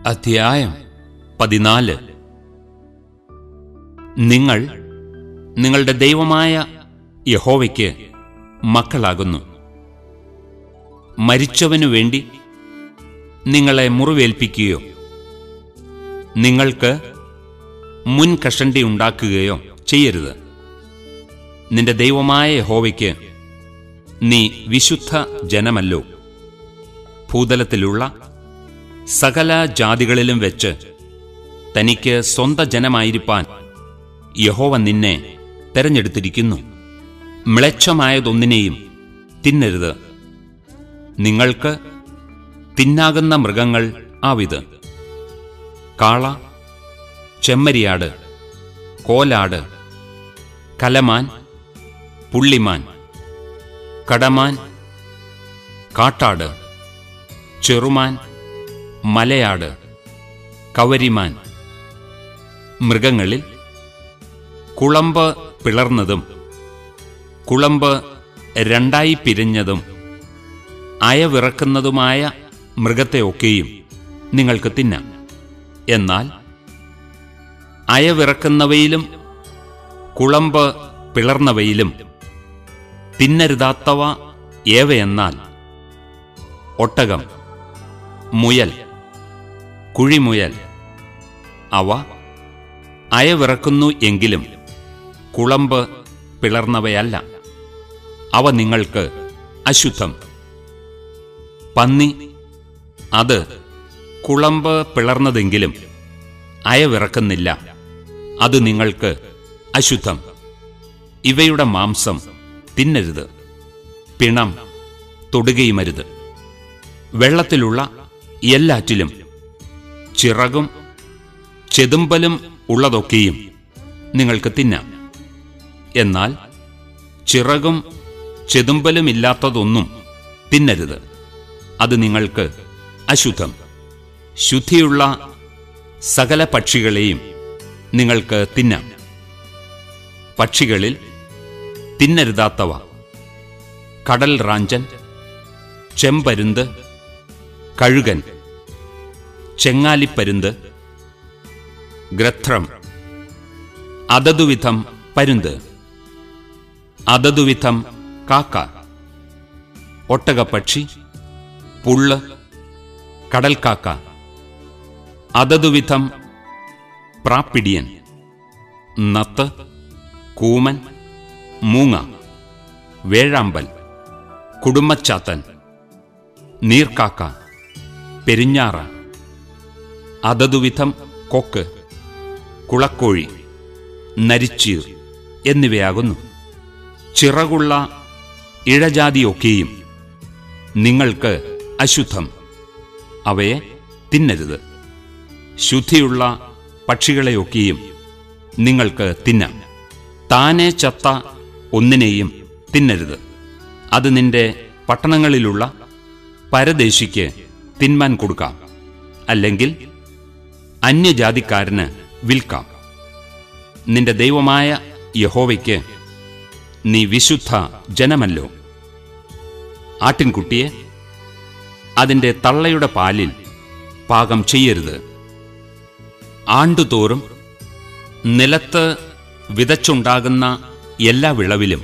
അധ്യായം പതിനാല് നിങ്ങൾ നിങ്ങളുടെ ദൈവമായ യഹോവയ്ക്ക് മക്കളാകുന്നു മരിച്ചവനു വേണ്ടി നിങ്ങളെ മുറിവേൽപ്പിക്കുകയോ നിങ്ങൾക്ക് മുൻ കഷണ്ടി ഉണ്ടാക്കുകയോ ചെയ്യരുത് നിന്റെ ദൈവമായ യഹോവയ്ക്ക് നീ വിശുദ്ധ ജനമല്ലോ ഭൂതലത്തിലുള്ള സകല ജാതികളിലും വെച്ച് തനിക്ക് സ്വന്ത ജനമായിരിക്കാൻ യഹോവ നിന്നെ തെരഞ്ഞെടുത്തിരിക്കുന്നു മ്ലേച്ഛമായതൊന്നിനെയും തിന്നരുത് നിങ്ങൾക്ക് തിന്നാകുന്ന മൃഗങ്ങൾ ആവിത് കാള ചെമ്മരിയാട് കോലാട് കലമാൻ പുള്ളിമാൻ കടമാൻ കാട്ടാട് ചെറുമാൻ മലയാട് കവരിമാൻ മൃഗങ്ങളിൽ കുളമ്പ് പിളർന്നതും കുളമ്പ് രണ്ടായി പിരിഞ്ഞതും അയവിറക്കുന്നതുമായ മൃഗത്തെയൊക്കെയും നിങ്ങൾക്ക് തിന്നാം എന്നാൽ അയവിറക്കുന്നവയിലും കുളമ്പ് പിളർന്നവയിലും തിന്നരുതാത്തവ ഏവയെന്നാൽ ഒട്ടകം മുയൽ കുഴിമുയൽ അവ അയവിറക്കുന്നു എങ്കിലും കുളമ്പ് പിളർന്നവയല്ല അവ നിങ്ങൾക്ക് അശുദ്ധം പന്നി അത് കുളമ്പ് പിളർന്നതെങ്കിലും അയവിറക്കുന്നില്ല അത് നിങ്ങൾക്ക് അശുദ്ധം ഇവയുടെ മാംസം തിന്നരുത് പിണം തൊടുകയുമരുത് വെള്ളത്തിലുള്ള എല്ലാറ്റിലും ചിറകും ചെതുമ്പലും ഉള്ളതൊക്കെയും നിങ്ങൾക്ക് തിന്നാം എന്നാൽ ചിറകും ചെതുമ്പലുമില്ലാത്തതൊന്നും തിന്നരുത് അത് നിങ്ങൾക്ക് അശുദ്ധം ശുദ്ധിയുള്ള സകല പക്ഷികളെയും നിങ്ങൾക്ക് തിന്നാം പക്ഷികളിൽ തിന്നരുതാത്തവ കടൽ റാഞ്ചൻ ചെമ്പരുന്ത് കഴുകൻ ചെങ്ങാലിപ്പരുന്ത് ഗ്രത്രം അതതുവിധം പരുന്ത് അതതുവിധം കാക്ക ഒട്ടകപ്പക്ഷി പുള്ള് കടൽക്കാക്ക അതതുവിധം പ്രാപ്പിടിയൻ നത്ത് കൂമൻ മൂങ്ങ വേഴാമ്പൽ കുടുംബച്ചാത്തൻ നീർക്കാക്ക പെരിഞ്ഞാറ അതതുവിധം കൊക്ക് കുളക്കോഴി നരിച്ചീർ എന്നിവയാകുന്നു ചിറകുള്ള ഇഴജാതിയൊക്കെയും നിങ്ങൾക്ക് അശുദ്ധം അവയെ തിന്നരുത് ശുദ്ധിയുള്ള പക്ഷികളെയൊക്കെയും നിങ്ങൾക്ക് തിന്നാം താനെ ചത്ത ഒന്നിനെയും തിന്നരുത് അത് നിന്റെ പട്ടണങ്ങളിലുള്ള പരദേശിക്ക് തിന്മാൻ കൊടുക്കാം അല്ലെങ്കിൽ അന്യജാതിക്കാരന് വിൽക്കാം നിന്റെ ദൈവമായ യഹോവയ്ക്ക് നീ വിശുദ്ധ ജനമല്ലോ ആട്ടിൻകുട്ടിയെ അതിന്റെ തള്ളയുടെ പാലിൽ പാകം ചെയ്യരുത് ആണ്ടുതോറും നിലത്ത് വിതച്ചുണ്ടാകുന്ന എല്ലാ വിളവിലും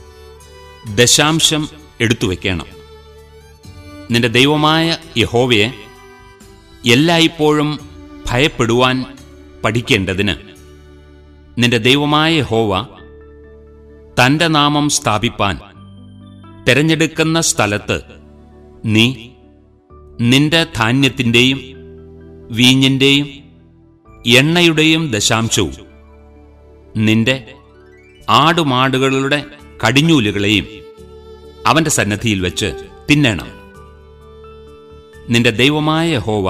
ദശാംശം എടുത്തു വയ്ക്കണം നിന്റെ ദൈവമായ യഹോവയെ എല്ലായ്പ്പോഴും ഭയപ്പെടുവാൻ പഠിക്കേണ്ടതിന് നിന്റെ ദൈവമായ യഹോവ തന്റെ നാമം സ്ഥാപിപ്പാൻ തിരഞ്ഞെടുക്കുന്ന സ്ഥലത്ത് നീ നിന്റെ ധാന്യത്തിൻ്റെയും വീഞ്ഞിൻ്റെയും എണ്ണയുടെയും ദശാംശവും നിന്റെ ആടുമാടുകളുടെ കടിഞ്ഞൂലുകളെയും അവന്റെ സന്നദ്ധിയിൽ വെച്ച് തിന്നണം നിന്റെ ദൈവമായ ഹോവ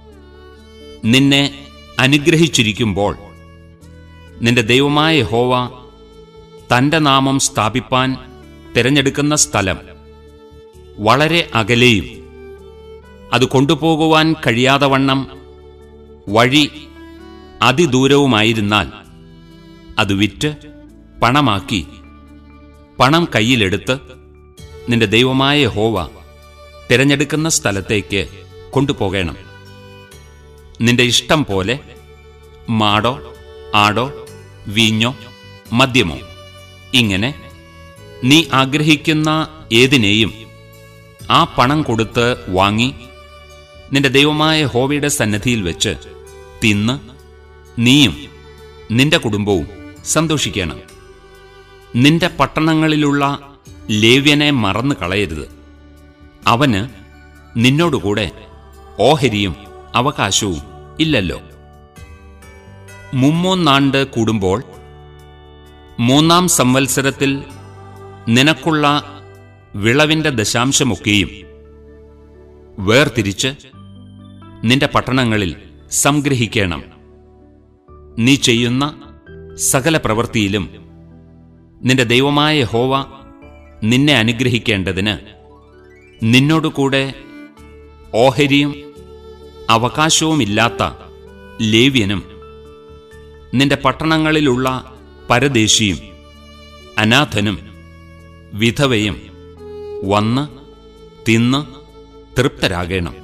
നിന്നെ അനുഗ്രഹിച്ചിരിക്കുമ്പോൾ നിന്റെ ദൈവമായ ഹോവ തന്റെ നാമം സ്ഥാപിപ്പാൻ തിരഞ്ഞെടുക്കുന്ന സ്ഥലം വളരെ അകലെയും അത് കൊണ്ടുപോകുവാൻ കഴിയാതെ വണ്ണം വഴി അതിദൂരവുമായിരുന്നാൽ അത് വിറ്റ് പണമാക്കി പണം കയ്യിലെടുത്ത് നിന്റെ ദൈവമായ ഹോവ തിരഞ്ഞെടുക്കുന്ന സ്ഥലത്തേക്ക് കൊണ്ടുപോകണം നിന്റെ ഇഷ്ടം പോലെ മാടോ ആടോ വീഞ്ഞോ മദ്യമോ ഇങ്ങനെ നീ ആഗ്രഹിക്കുന്ന ഏതിനെയും ആ പണം കൊടുത്ത് വാങ്ങി നിന്റെ ദൈവമായ ഹോവയുടെ സന്നദ്ധിയിൽ വെച്ച് തിന്ന് നീയും നിന്റെ കുടുംബവും സന്തോഷിക്കണം നിന്റെ പട്ടണങ്ങളിലുള്ള ലേവ്യനെ മറന്നു കളയരുത് അവന് നിന്നോടുകൂടെ ഓഹരിയും അവകാശവും ഇല്ലല്ലോ മുമ്മൂന്നാണ്ട് കൂടുമ്പോൾ മൂന്നാം സംവത്സരത്തിൽ നിനക്കുള്ള വിളവിന്റെ ദശാംശമൊക്കെയും വേർതിരിച്ച് നിന്റെ പട്ടണങ്ങളിൽ സംഗ്രഹിക്കണം നീ ചെയ്യുന്ന സകല പ്രവൃത്തിയിലും നിന്റെ ദൈവമായ ഹോവ നിന്നെ അനുഗ്രഹിക്കേണ്ടതിന് നിന്നോടുകൂടെ ഓഹരിയും അവകാശവുമില്ലാത്ത ലേവ്യനും നിന്റെ പട്ടണങ്ങളിലുള്ള പരദേശിയും അനാഥനും വിധവയും വന്ന് തിന്ന് തൃപ്തരാകണം